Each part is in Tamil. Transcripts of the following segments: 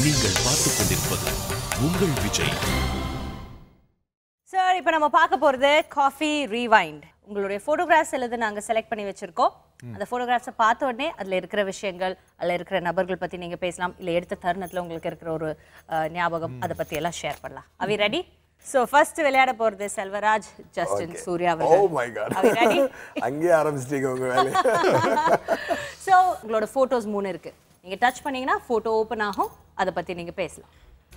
நீங்கள் பார்த்துக் கொண்டிருப்பது உங்கள் விஜய் சார் இப்போ நம்ம பார்க்க போகிறது காஃபி ரீவைண்ட் உங்களுடைய ஃபோட்டோகிராஃப்ஸ் எழுது நாங்கள் செலக்ட் பண்ணி வச்சிருக்கோம் அந்த ஃபோட்டோகிராஃப்ஸை பார்த்த உடனே அதில் இருக்கிற விஷயங்கள் அதில் இருக்கிற நபர்கள் பற்றி நீங்கள் பேசலாம் இல்லை எடுத்த தருணத்தில் உங்களுக்கு இருக்கிற ஒரு அஹ், ஞாபகம் அதை பற்றி எல்லாம் ஷேர் பண்ணலாம் அவி ரெடி ஸோ ஃபர்ஸ்ட் விளையாட போகிறது செல்வராஜ் ஜஸ்டின் சூர்யா ஓ அவர்கள் my god Are we ready? அங்கேயே ஆரம்பிச்சிட்டீங்க உங்க வேலையை ஸோ உங்களோட ஃபோட்டோஸ் மூணு இருக்கு நீங்கள் டச் பண்ணீங்கன்னா ஃபோட்டோ ஓப்பன் ஆகும் அதை பற்றி நீங்கள் பேசலாம்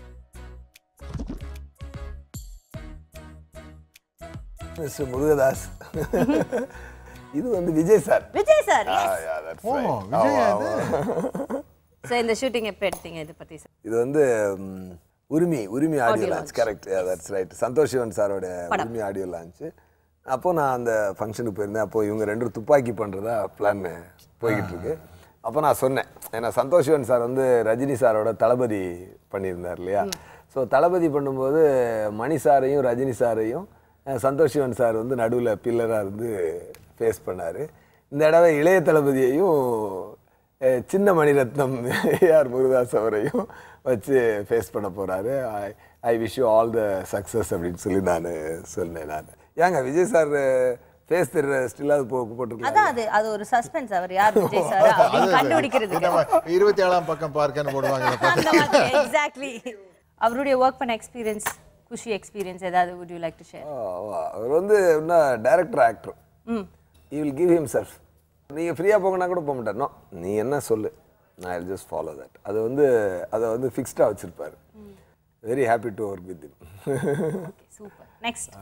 மிஸ்டர் முருகதாஸ் இது வந்து விஜய் சார் விஜய் சார் ஓ விஜய் அது ஸோ இந்த ஷூட்டிங் எப்போ எடுத்தீங்க இதை பற்றி சார் இது வந்து ம், உரிமை உரிமை audio Audio launch launch. Correct that's right Santosh Sivan சாரோட உரிமை ஆடியோ லான்ச் அப்போ நான் அந்த ஃபங்க்ஷனுக்கு போயிருந்தேன் அப்போ இவங்க ரெண்டு பேரும் துப்பாக்கி பண்ணுறதா பிளான் போய்கிட்டு இருக்கு அப்போ நான் சொன்னேன் ஏன்னா சந்தோஷ் சிவன் சார் வந்து ரஜினி சாரோட தளபதி பண்ணியிருந்தார் இல்லையா ஸோ தளபதி பண்ணும்போது மணி சாரையும் ரஜினி சாரையும் அஹ், சந்தோஷ் சிவன் சார் வந்து நடுவில் பில்லராக இருந்து ஃபேஸ் பண்ணார் இந்த தடவை இளைய தளபதியையும் அஹ் சின்ன மணிரத்னம் ஏஆர் முருகாஸ் அவரையும் வச்சு ஃபேஸ் பண்ண போறாரு I I wish you all the success அப்படின்னு சொல்லி நான் சொன்னேன் நான் ஏங்க விஜய் சார் ஃபேஸ் தெரியற ஸ்டில்லாவது போ போட்டிருக்கலாம் அதான் அது அது ஒரு சஸ்பென்ஸ் அவர் யார் விஜய் சார் அப்படின்னு கண்டுபிடிக்கிறதுக்கு இருபத்தி ஏழாம் பக்கம் பார்க்கன்னு போடுவாங்க அந்த மாதிரி எக்ஸாக்ட்லி அவருடைய ஒர்க் பண்ண எக்ஸ்பீரியன்ஸ் குஷி எக்ஸ்பீரியன்ஸ் ஏதாவது would you like to share அவர் வந்து இன்னும் டைரக்டர் ஆக்டர் ம் he will give himself நீங்கள் ஃப்ரீயாக போங்கன்னா கூட போக மாட்டார் நோ நீ என்ன சொல்லு நான் ஐ ஜஸ்ட் ஃபாலோ தட் அது வந்து அதை வந்து ஃபிக்ஸ்டாக வச்சுருப்பார் very happy to work with okay super next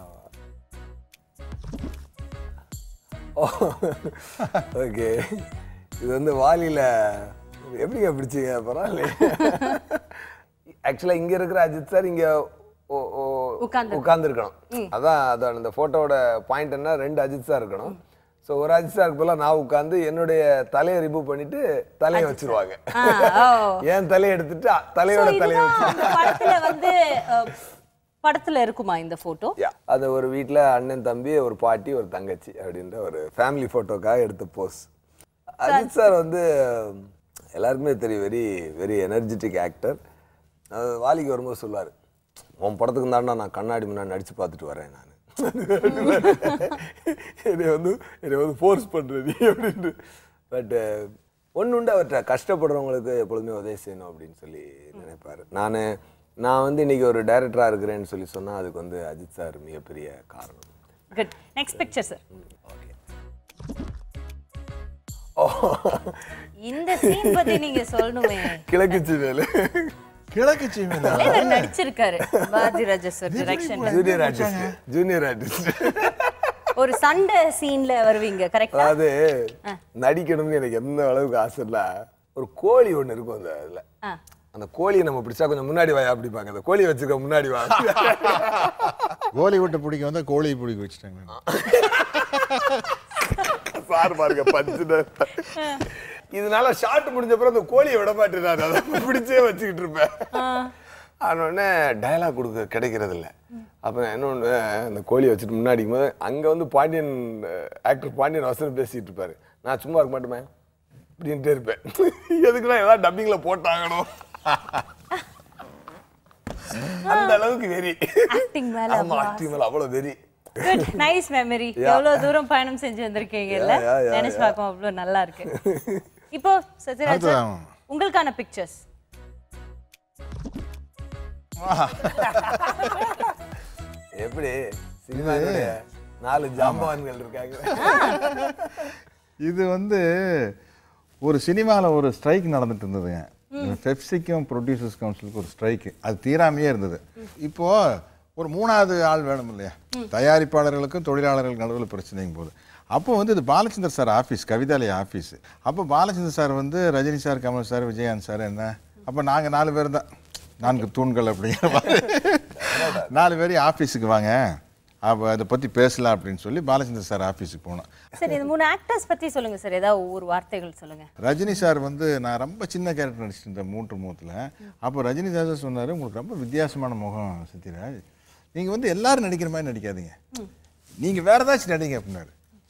okay இது வந்து வாலியில் எப்படிங்க பிடிச்சிங்க பரவாயில்லையே ஆக்சுவலாக இங்கே இருக்கிற அஜித் சார் இங்கே உட்கார்ந்து- உட்காந்துருக்கணும் அதான் அதான் இந்த ஃபோட்டோவோட பாயிண்ட் என்ன ரெண்டு அஜித் சார் இருக்கணும் ஸோ ஒரு அஜித் சாருக்கு போல நான் உட்காந்து என்னுடைய தலையை ரிமூவ் பண்ணிட்டு தலையை வச்சிருவாங்க என் தலையை எடுத்துட்டு அ- தலையோட தலையை வச்சு படத்துல வந்து அஹ், படத்துல இருக்குமா இந்த போட்டோ யா அது ஒரு வீட்டில் அண்ணன் தம்பி ஒரு பாட்டி ஒரு தங்கச்சி அப்படின்ற ஒரு ஃபேமிலி ஃபோட்டோக்காக எடுத்த போஸ் அஜித் சார் வந்து எல்லாருக்குமே தெரியும் வெரி வெரி எனர்ஜெட்டிக் ஆக்டர் வாலிக்கு வரும்போது சொல்லுவார் உன் படத்துக்கு தாண்டா நான் கண்ணாடி முன்னாடி நடிச்சு பார்த்துட்டு வரேன் நான் என்னை வந்து என்னை வந்து ஃபோர்ஸ் பண்ணுற நீ அப்படின்ட்டு பட்டு ஒன்று உண்டு அவர்கிட்ட கஷ்டப்படுறவங்களுக்கு எப்பொழுதுமே உதவி செய்யணும் அப்படின்னு சொல்லி நினைப்பாரு நான் நான் வந்து இன்னைக்கு ஒரு டைரக்டராக இருக்கிறேன்னு சொல்லி சொன்னால் அதுக்கு வந்து அஜித் சார் மிகப்பெரிய காரணம் good next picture sir okay இந்த சீன் பத்தி நீங்க சொல்லணுமே கிழக்குச்சி வேலு கிழக்கு சீமையில தலைவர் நடிச்சிருக்காரு பாரதிராஜ சார் டிரெக்ஷன்ல ஜூனியர் ஆர்டிஸ்ட் ஜூனியர் ஆர்டிஸ்ட் ஒரு சண்டை சீன்ல வருவீங்க கரெக்டா அதாவது நடிக்கணும்னு எனக்கு எந்த அளவுக்கு ஆசை இல்லை ஒரு கோழி ஒன்று இருக்கும் அந்த இதில் அந்த கோழியை நம்ம பிடிச்சா கொஞ்சம் முன்னாடி வாயா அப்படிப்பாங்க அந்த கோழியை வச்சுக்க முன்னாடி வா கோலி விட்டு பிடிக்க வந்தா கோழியை பிடிக்க வச்சுட்டாங்க சார் பாருங்க பஞ்சு இதனால ஷார்ட் முடிஞ்ச அப்புறம் அந்த கோழியை விட மாட்டேன் அதை பிடிச்சே வச்சுக்கிட்டு இருப்பேன் ஆனோடனே டயலாக் கொடுக்க கிடைக்கிறது இல்ல அப்போ இன்னொன்று அந்த கோழியை வச்சுட்டு முன்னாடி போது அங்கே வந்து பாண்டியன் ஆக்டர் பாண்டியன் வசனம் பேசிட்டு இருப்பாரு நான் சும்மா இருக்க மாட்டேமே அப்படின்ட்டே இருப்பேன் எதுக்குலாம் ஏதாவது டப்பிங்கில் போட்டாங்கணும் அந்த அளவுக்கு வெறி ஆக்டிங் மேல ஆமா ஆக்டிங் மேல அவ்வளோ வெறி குட் நைஸ் மெமரி எவ்வளவு தூரம் பயணம் செஞ்சு வந்திருக்கீங்கல்ல Yeah, yeah, yeah, நினைச்சு yeah. பார்க்கும் அவ்வளவு நல்லா இருக்கு இப்போ சத்யராஜ் அடுத்ததான். உங்களுக்கான பிக்சர்ஸ் எப்படி சினிமாவுடைய நாலு ஜாம்பவான்கள் இருக்காங்க இது வந்து ஒரு சினிமாவில் ஒரு ஸ்ட்ரைக் நடந்துட்டு இருந்ததுங்க பெப்சிக்கும் ப்ரொடியூசர்ஸ் கவுன்சிலுக்கு ஒரு ஸ்ட்ரைக்கு அது தீராமையே இருந்தது இப்போ ஒரு மூணாவது ஆள் வேணும் இல்லையா தயாரிப்பாளர்களுக்கும் தொழிலாளர்களுக்கு நடுவில் பிரச்சனைங்க போது அப்போ வந்து இது Balachander sir office Kavithalaya office அப்போ பாலச்சந்தர் சார் வந்து Rajini sir Kamal sir Vijayakanth sir என்ன அப்போ நாங்கள் நாலு பேர் தான் நான்கு தூண்கள் அப்படிங்கிற மாதிரி நாலு பேரையும் ஆஃபீஸுக்கு வாங்க அப்போ அதை பற்றி பேசலாம் அப்படின்னு சொல்லி பாலச்சந்தர் சார் ஆஃபீஸுக்கு போனோம் சரி இந்த மூணு ஆக்டர்ஸ் பத்தி சொல்லுங்க சார் ஏதாவது ஒவ்வொரு வார்த்தைகள் சொல்லுங்க ரஜினி சார் வந்து நான் ரொம்ப சின்ன கேரக்டர் நடிச்சிட்டு இருந்தேன் மூன்று முகத்தில் அப்போ ரஜினி சார் தான் சொன்னார் உங்களுக்கு ரொம்ப வித்தியாசமான முகம் சத்யராஜ் நீங்கள் வந்து எல்லாரும் நடிக்கிற மாதிரி நடிக்காதீங்க நீங்கள் வேற ஏதாச்சும் நடிங்க அப்படின்னாரு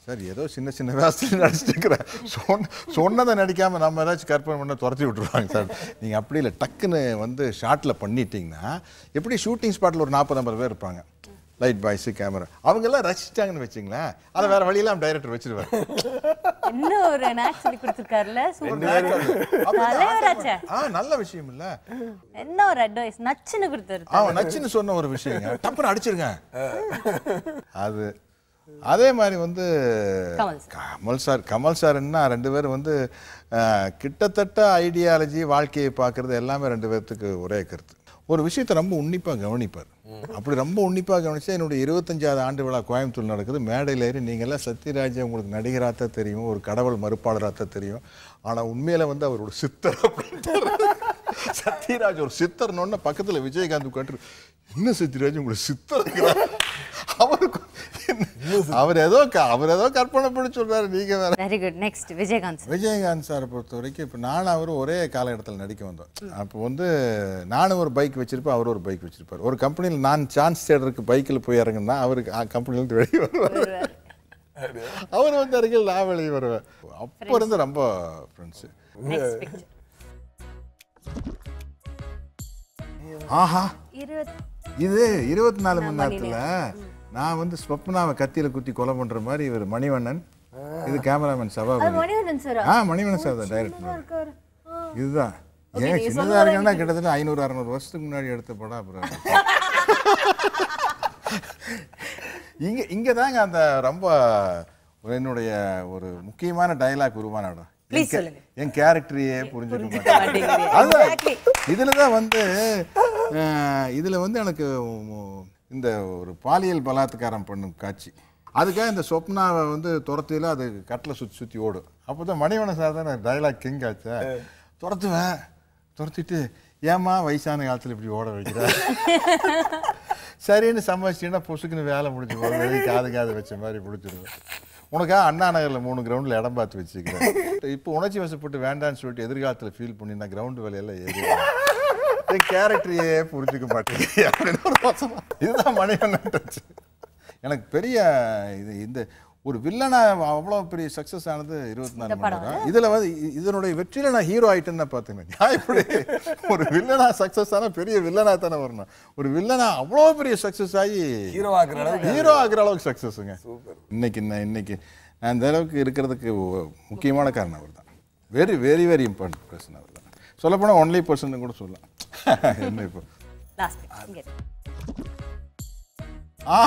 சார் ஏதோ சின்ன சின்ன வேஸ்டில் நடிச்சிருக்கிறேன் சொன்ன சொன்னதை நடிக்காமல் நம்ம ஏதாச்சும் கற்பனை பண்ண துரத்தி விட்டுருவாங்க சார் நீங்கள் அப்படி இல்லை டக்குன்னு வந்து ஷார்ட்டில் பண்ணிட்டீங்கன்னா எப்படி ஷூட்டிங் ஸ்பாட்டில் ஒரு நாற்பது ஐம்பது பேர் இருப்பாங்க லைட் பாய்ஸு கேமரா அவங்கெல்லாம் ரசிச்சிட்டாங்கன்னு வச்சுங்களேன் அதை வேற வழியெல்லாம் டைரக்டர் வச்சிருவார் என்ன ஒரு நாக் சொல்லி கொடுத்துருக்காருல சூப்பர் தலைவராச்சே ஆ நல்ல விஷயம் இல்லை என்ன ஒரு அட்வைஸ் நச்சுன்னு கொடுத்தாரு அவன் நச்சுன்னு சொன்ன ஒரு விஷயங்க டப்புன்னு அடிச்சிருங்க அது அதே மாதிரி வந்து கமல் சார். கமல் சார் கமல் சார்ன்னா ரெண்டு பேரும் வந்து அஹ், கிட்டத்தட்ட ஐடியாலஜி வாழ்க்கையை பார்க்கறது எல்லாமே ரெண்டு பேர்த்துக்கு ஒரே கருத்து ஒரு விஷயத்தை ரொம்ப உன்னிப்பாக கவனிப்பார் அப்படி ரொம்ப உன்னிப்பாக கவனிச்சா என்னுடைய இருபத்தஞ்சாவது ஆண்டு விழா கோயம்புத்தூர் நடக்குது மேடையில் ஏறி நீங்கள்லாம் சத்யராஜ் உங்களுக்கு நடிகராக தான் தெரியும் ஒரு கடவுள் மறுப்பாளராக தான் தெரியும் ஆனால் உண்மையில வந்து அவர் ஒரு சித்தர் அப்படின்ட்டாரு சத்யராஜ் ஒரு சித்தர்னோன்னு பக்கத்தில் விஜயகாந்த் உட்காந்து என்ன சத்யராஜ் உங்களுக்கு சித்தர் இருக்கிறார் அவருக்கு என்ன- அவர் ஏதோ க- அவர் ஏதோ கற்பனை பண்ணி சொல்றாரு நீங்க வேற very good next Vijayakanth sir Vijayakanth சாரை பொறுத்த வரைக்கும் இப்போ நானும் அவரும் ஒரே காலகட்டத்தில் நடிக்க வந்தோம் அப்போ வந்து நானும் ஒரு பைக் வச்சிருப்பேன் அவர் ஒரு பைக் வச்சிருப்பார் ஒரு கம்பெனியில் நான் சான்ஸ் தேடுறதுக்கு பைக்கில் போய் இறங்குனா அவருக்கு கம்பெனிலேருந்து வெளியே வருவார் அவர் வந்து இறங்கி நான் வெளியே வருவேன் அப்போ இருந்து ரொம்ப ஃப்ரெண்ட்ஸு நெக்ஸ்ட் பிக்சர் ஆஹா இருபத் இது இருபத்தி நாலு மணி நேரத்தில் நான் வந்து ஸ்வப்னாவை கத்தியில குத்தி கொலை பண்ற மாதிரி இவர் மணிவண்ணன் இது கேமராமேன் சபாபதி மணிவண்ணன் சார் ஆ மணிவண்ணன் சார் தான் டைரக்டர் இருக்காரு இதுதான் Okay, ஏன் நீங்க சின்னதாக இருக்குன்னா கிட்டத்தட்ட ஐநூறு அறநூறு வருஷத்துக்கு முன்னாடி எடுத்த படம் அப்புறம் இங்க இங்க தாங்க அந்த ரொம்ப என்னுடைய ஒரு முக்கியமான டயலாக் உருவான இடம் என் Please கே- சொல்லுங்க. என் கேரக்டரையே புரிஞ்சுக்க புரிஞ்சுக்க மாட்டேன் மாட்டேங்கிறீங்க. அதுதான் Exactly. இதுல தான் வந்து அஹ், இதுல வந்து எனக்கு உம், இந்த ஒரு பாலியல் பலாத்காரம் பண்ணும் காட்சி அதுக்காக இந்த சொப்னாவை வந்து துரத்தியில அது கட்டில் சுற்றி சுற்றி ஓடும் அப்போ தான் மணிவண்ணன் சார் தான் டைலாக் கிங் ஆச்சா துரத்துவேன் துரத்திட்டு ஏம்மா வயசான காலத்தில் இப்படி ஓட வைக்கிற சரின்னு சம்பாதிச்சின்னா பொசுக்குன்னு வேலை முடிஞ்சு போகும் வெளியே காது காது வச்ச மாதிரி பிடிச்சிருவேன் உனக்காக அண்ணா நகரில் மூணு கிரவுண்டில் இடம் பார்த்து வச்சுக்கிறேன் இப்போ உணர்ச்சி வசப்பட்டு வேண்டான்னு சொல்லிட்டு எதிர்காலத்தில் ஃபீல் பண்ணி நான் கிரவுண்டு வேலையெல்லாம் ஏறி என் கேரக்டரையே புரிஞ்சுக்க மாட்டேங்குது அப்படின்னு ஒரு வசனம். இதுதான் மணிவண்ணன் touch. எனக்கு பெரிய இது இந்த ஒரு வில்லனா அவ்வளோ பெரிய சக்ஸஸ் ஆனது இருபத்தி நாலு மணி நேரம் இதில் வந்து இ- இதனுடைய வெற்றியில் நான் ஹீரோ ஆயிட்டேன்னு தான் பார்த்தேன் நான் இப்படி ஒரு வில்லனா சக்ஸஸ் ஆனால் பெரிய வில்லனா தானே வரணும் ஒரு வில்லனா அவ்வளோ பெரிய சக்ஸஸ் ஆகி ஹீரோ ஆக்குற அளவுக்கு ஹீரோ ஆகிற அளவுக்கு சக்ஸஸுங்க இன்னைக்கு நான் இன்னைக்கு நான் இந்த அளவுக்கு இருக்கிறதுக்கு ஒ- முக்கியமான காரணம் அவர் தான் very very very important person அவர் தான் சொல்லப்போனால் ஒன்லி பர்சன் கூட சொல்லலாம் என்ன இப்போ லாஸ்ட் இங்க ஆ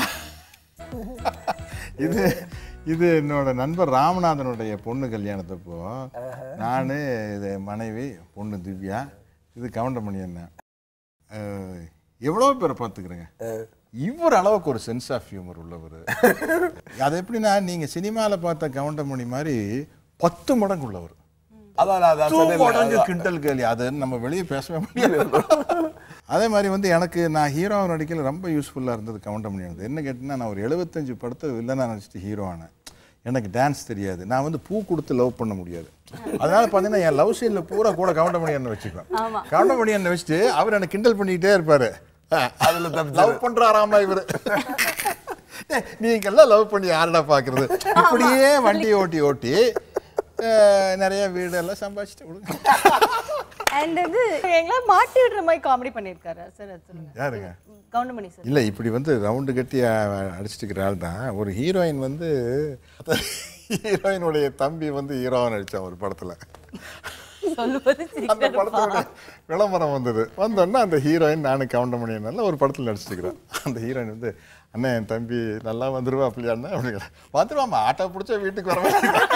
இது இது என்னோட நண்பர் ராமநாதனுடைய பொண்ணு கல்யாணத்தப்போ நான் இது மனைவி பொண்ணு திவ்யா இது கவுண்டமணி அண்ணன் அஹ், எவ்வளோ பேரை பார்த்துக்கிறேங்க இவர் அளவுக்கு ஒரு சென்ஸ் ஆஃப் ஹியூமர் உள்ளவர் அது எப்படின்னா நீங்கள் சினிமாவில் பார்த்த கவுண்டமணி மாதிரி பத்து மடங்கு உள்ளவர் அதான் அதான் பத்து சொன்னேன்ல, மடங்கு அதான். கிண்டல் கேலி அது நம்ம வெளியே பேசவே முடியாது அதே மாதிரி வந்து எனக்கு நான் ஹீரோவை நடிக்கல ரொம்ப யூஸ்ஃபுல்லாக இருந்தது கவுண்டமணி இருந்தது என்ன கேட்டிங்கன்னா நான் ஒரு எழுபத்தஞ்சு படத்தை வில்லனாக நடிச்சிட்டு ஹீரோ ஆனேன் எனக்கு டான்ஸ் தெரியாது நான் வந்து பூ கொடுத்து லவ் பண்ண முடியாது அதனால பார்த்தீங்கன்னா என் லவ் சீனில் பூரா கூட கவுண்டமணி என்ன வச்சுக்குவேன் கவுண்டமணி என்ன வச்சுட்டு அவர் என்னை கிண்டல் பண்ணிக்கிட்டே இருப்பாரு அதுல தப்பிச்சாரு. லவ் பண்றாராமா இவரு ஏய், நீங்க எல்லாம் லவ் பண்ணி யாரடா பாக்குறது இப்படியே வண்டி ஓட்டி ஓட்டி அஹ், நிறைய வீடு எல்லாம் சம்பாதிச்சுட்டு விடுங்க அண்ட் வந்து எங்களை மாட்டி விடுற மாதிரி காமெடி பண்ணியிருக்காரு சார் அது சொல்லுங்க யாருங்க கவுண்டமணி சார் இல்லை இப்படி வந்து ரவுண்டு கட்டி அஹ், அடிச்சிட்டு ஆள் தான் ஒரு ஹீரோயின் வந்து ஹீரோயினுடைய தம்பி வந்து ஹீரோவை நடிச்சான் ஒரு படத்துல சொல்லுவது அந்த படத்தோட விளம்பரம் வந்தது வந்தோடனே அந்த ஹீரோயின் நானும் கவுண்டமணியனால ஒரு படத்தில் நடிச்சிருக்கிறேன் அந்த ஹீரோயின் வந்து அண்ணா என் தம்பி நல்லா வந்துருவா அப்படியா அண்ணா அப்படிங்கிற வந்துருவாமா ஆட்டோ பிடிச்சா வீட்டுக்கு வரவே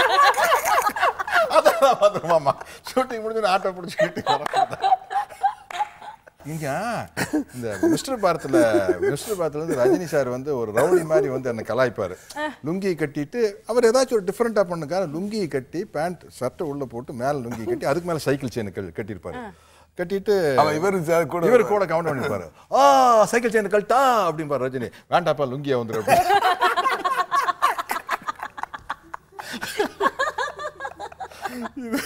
அதான் வந்துருவாமா ஷூட்டிங் முடிஞ்சு ஆட்டோ பிடிச்சி வீட்டுக்கு வர இங்க இந்த மிஸ்டர் பாரத்தில் மிஸ்டர் பாரத்தில் வந்து ரஜினி சார் வந்து ஒரு ரவுடி மாதிரி வந்து என்னை கலாய்ப்பாரு லுங்கி கட்டிட்டு அவர் ஏதாச்சும் ஒரு டிஃப்ரெண்ட்டாக பண்ணுக்கார லுங்கியை கட்டி பேண்ட் சட்டை உள்ள போட்டு மேலே லுங்கி கட்டி அதுக்கு மேலே சைக்கிள் செயின் கட்டியிருப்பாரு கட்டிட்டு அவன் இவரு சார் கூட இவர் கூட கவுண்ட் பண்ணிருப்பாரு ஆ சைக்கிள் செயின் கழட்டா அப்படிம்பாரு ரஜினி வேண்டாப்பா லுங்கியா வந்துரு அப்படி. இது-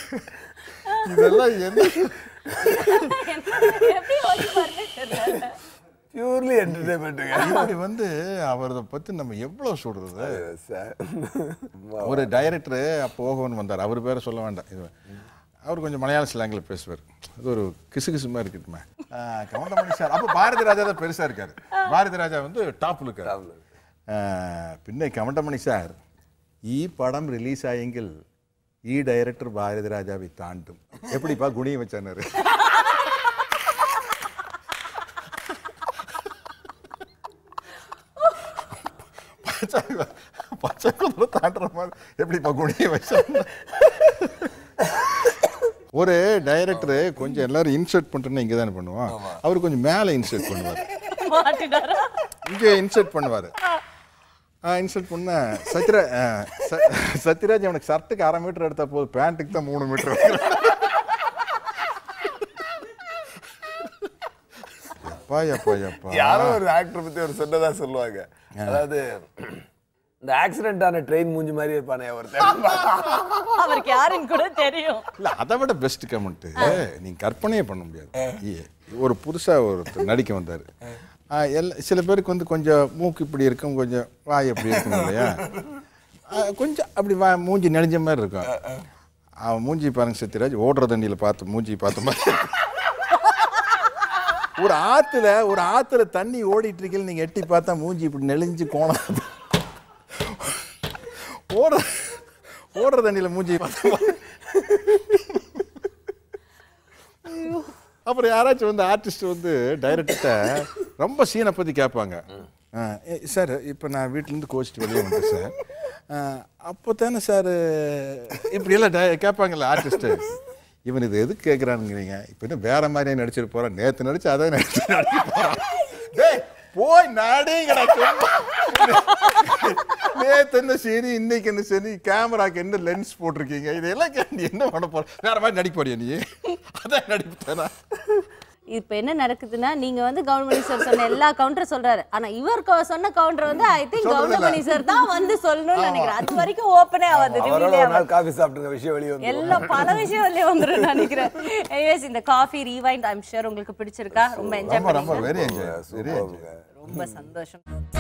இதெல்லாம் என்ன எப்படி ஓடி பாருங்க தெரியல பியூர்லி என்டர்டைன்மெண்ட்டுங்க இப்படி வந்து அவரை பத்தி நம்ம எவ்வளவு சொல்றது சார் ஒரு டைரக்டர் அப்போ ஓகோன்னு வந்தார் அவர் பேரை சொல்ல வேண்டாம் இது அவர் கொஞ்சம் மலையாள ஸ்லாங்கில் பேசுவார் அது ஒரு கிசு கிசு மாதிரி இருக்கட்டுமே கவுண்டமணி சார் அப்போ பாரதி ராஜா தான் பெருசாக இருக்காரு பாரதி ராஜா வந்து டாப்பில் இருக்காரு ആ, പിന്നെ കമണ്ടമണി സാർ ഈ പടം റിലീസ് ആയെങ്കിൽ ഈ ഡയറക്ടർ ഭാരതി രാജാവി താണ്ടും എപ്പിടിപ്പാ ഗുണിയും വെച്ചാரு பச்சை குதிரை தாண்டுற மாதிரி எப்படிப்பா குணியை வச்சாங்க ஒரு டைரக்டர் கொஞ்சம் எல்லாரும் இன்சர்ட் பண்றேன்னு இங்கே தானே பண்ணுவோம் அவர் கொஞ்சம் மேலே இன்சர்ட் பண்ணுவார் மாட்டினாரா இங்கே இன்சர்ட் பண்ணுவார் இன்சர்ட் பண்ண சத்யரா ஆ, ச- சத்யராஜ் அவனுக்கு ஷர்ட்டுக்கு அரை மீட்டர் எடுத்தா போதும் பேண்ட்டுக்கு தான் மூணு மீட்டர் எப்பா எப்பா எப்பா யாரோ ஒரு ஆக்டர் பத்தி ஒரு சொன்னதா சொல்லுவாங்க அதாவது இந்த ஆக்சிடென்ட் ஆன ட்ரெயின் மூஞ்சி மாதிரி இருப்பானே ஒருத்தன் அவருக்கு யாருன்னு கூட தெரியும் இல்ல அதை விட பெஸ்ட் கமெண்ட் நீங்க கற்பனையே பண்ண முடியாது ஏ, ஒரு புதுசா ஒருத்தர் நடிக்க வந்தாரு ஆ, எல்லா சில பேருக்கு வந்து கொஞ்சம் மூக்கு இப்படி இருக்கும் கொஞ்சம் வாய் இப்படி இருக்கும் இல்லையா ஆ, கொஞ்சம் அப்படி வா மூஞ்சி நெளிஞ்ச மாதிரி இருக்கும் அவன் மூஞ்சி பாருங்க சத்யராஜ் ஓடுற தண்ணியில பார்த்து மூஞ்சி பார்த்த மாதிரி ஒரு ஆத்துல ஒரு ஆத்துல தண்ணி ஓடிட்டு இருக்கீங்க நீங்க எட்டி பார்த்தா மூஞ்சி இப்படி நெளிஞ்சு கோணம் ஓடுற ஓடுற தண்ணியில மூஞ்சி பார்த்த மாதிரி அப்புறம் யாராச்சும் வந்து ஆர்டிஸ்ட் வந்து டைரக்டர்கிட்ட ரொம்ப சீனை பற்றி கேட்பாங்க சார் இப்போ நான் வீட்டிலேருந்து கோச்சிட்டு வெளியே வந்தேன் சார் அப்போ தானே சார் இப்படியெல்லாம் டை கேட்பாங்கல்ல ஆர்டிஸ்ட்டு இவன் இது எதுக்கு கேட்குறானுங்கிறீங்க இப்போ இன்னும் வேற மாதிரியே நடிச்சிட்டு போகிறான் நேற்று நடிச்சு அதான் நடிச்சு நடிக்க போகிறான் டேய் போய் நடிங்கடா சும்மா நேத்து என்ன சரி இன்னைக்கு என்ன சரி கேமராக்கு என்ன லென்ஸ் போட்டிருக்கீங்க இதெல்லாம் கே- நீ என்ன பண்ண போற வேற மாதிரி நடிக்க போறியா நீ அதான் நடிப்புதானா இப்ப என்ன நடக்குதுன்னா நீங்க வந்து கவுண்டமணி சார் சொன்ன எல்லா கவுண்டர் சொல்றாரு ஆனா இவர் கொ- சொன்ன கவுண்டர் வந்து ஐ திங்க் சொல்றதில்ல. கவுண்டமணி சார் தான் வந்து சொல்லணும்னு நினைக்கிறேன் அது வரைக்கும் ஓப்பனே ஆகாது அவரோட reveal-ஏ ஒரு ஆகாது. நாள் காஃபி சாப்பிட்டுங்க விஷயம் வெளியே வந்து எல்லாம் பல விஷயம் வெளியே வந்துரும் நினைக்கிறேன் Anyways, இந்த காஃபி ரீவைண்ட் ஐம் ஷூர் உங்களுக்கு பிடிச்சிருக்கா ரொம்ப என்ஜாய் ரொம்ப ரொம்ப பண்ணீங்க very enjoy very enjoy super ரொம்ப சந்தோஷம்